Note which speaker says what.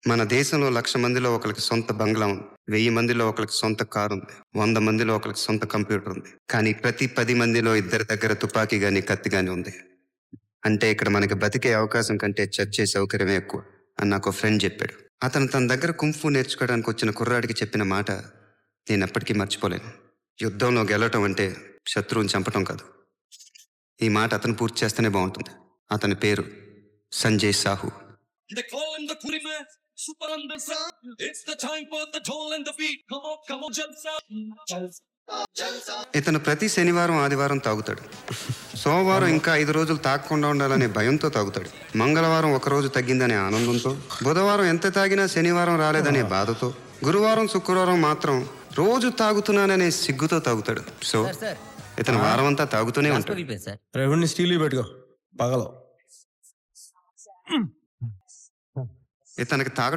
Speaker 1: మన దేశంలో లక్ష మందిలో ఒకరికి సొంత బంగ్లా ఉంది వెయ్యి మందిలో ఒకరికి సొంత కారు ఉంది వంద మందిలో ఒకరికి సొంత కంప్యూటర్ ఉంది కానీ ప్రతి పది మందిలో ఇద్దరి దగ్గర తుపాకీ గాని కత్తి గాని ఉంది అంటే ఇక్కడ మనకి బతికే అవకాశం కంటే చచ్చే సౌకర్యమే ఎక్కువ అని నాకు ఫ్రెండ్ చెప్పాడు అతను తన దగ్గర కుంఫు నేర్చుకోవడానికి వచ్చిన కుర్రాడికి చెప్పిన మాట నేను ఎప్పటికీ మర్చిపోలేను యుద్ధంలో గెలవటం అంటే శత్రువుని చంపటం కాదు ఈ మాట అతను పూర్తి చేస్తేనే బాగుంటుంది అతని పేరు Sanjay Sahu
Speaker 2: They call him the Kuli man, super on the sound. It's the time for the toll and the beat. Come on, come on, Jalsa. Jalsa.
Speaker 1: ఇతను ప్రతి శనివారం ఆదివారం తాగుతాడు సోమవారం ఇంకా ఐదు రోజులు తాగకుండా ఉండాలనే భయంతో తాగుతాడు మంగళవారం ఒక రోజు తగ్గిందనే ఆనందంతో బుధవారం ఎంత తాగినా శనివారం రాలేదనే బాధతో గురువారం శుక్రవారం మాత్రం రోజు తాగుతున్నాననే సిగ్గుతో తాగుతాడు సో
Speaker 3: సార్ సార్
Speaker 1: ఇతను వారం అంతా తాగుతూనే ఉంటాడు
Speaker 3: పగిలిపోయింది సార్
Speaker 4: రెవెన్యూ స్టీల్ పెట్టుకో పగలో
Speaker 1: ఇతనికి తాగ